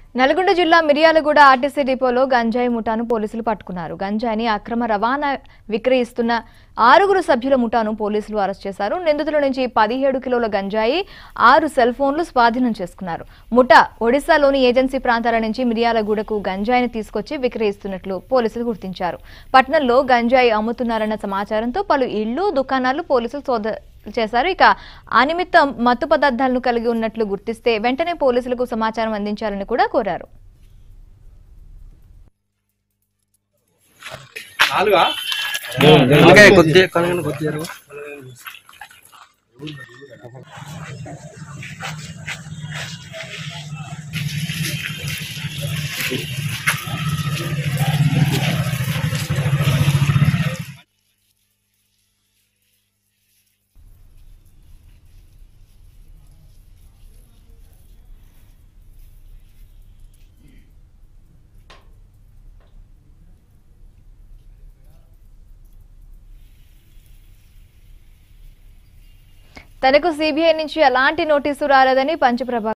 నల్గొండ జిల్లా మిర్యాలగూడ ఆర్టీసీ డిపోలో గంజాయి ముఠాను పోలీసులు పట్టుకున్నారు గంజాయిని అక్రమ రవాణా విక్రయిస్తున్న ఆరుగురు సభ్యుల ముఠాను పోలీసులు అరెస్ట్ చేశారు నిందితుల నుంచి పదిహేడు కిలోల గంజాయి ఆరు సెల్ ఫోన్లు స్వాధీనం చేసుకున్నారు ముఠా ఒడిశాలోని ఏజెన్సీ ప్రాంతాల నుంచి మిర్యాలగూడకు గంజాయిని తీసుకొచ్చి విక్రయిస్తున్నట్లు పోలీసులు గుర్తించారు పట్నంలో గంజాయి అమ్ముతున్నారన్న సమాచారంతో పలు ఇళ్లు దుకాణాలు పోలీసులు సోద చేశారు ఇక ఆ నిమిత్తం మత్తు పదార్థాలను కలిగి ఉన్నట్లు గుర్తిస్తే వెంటనే పోలీసులకు సమాచారం అందించాలని కూడా కోరారు నాలుగా ఇంకా కొద్దిగా కనుగొని కొద్దిగా జరుగు. తనకు సిబిఐ నుంచి ఎలాంటి నోటీసు రాలేదని పంచప్రభ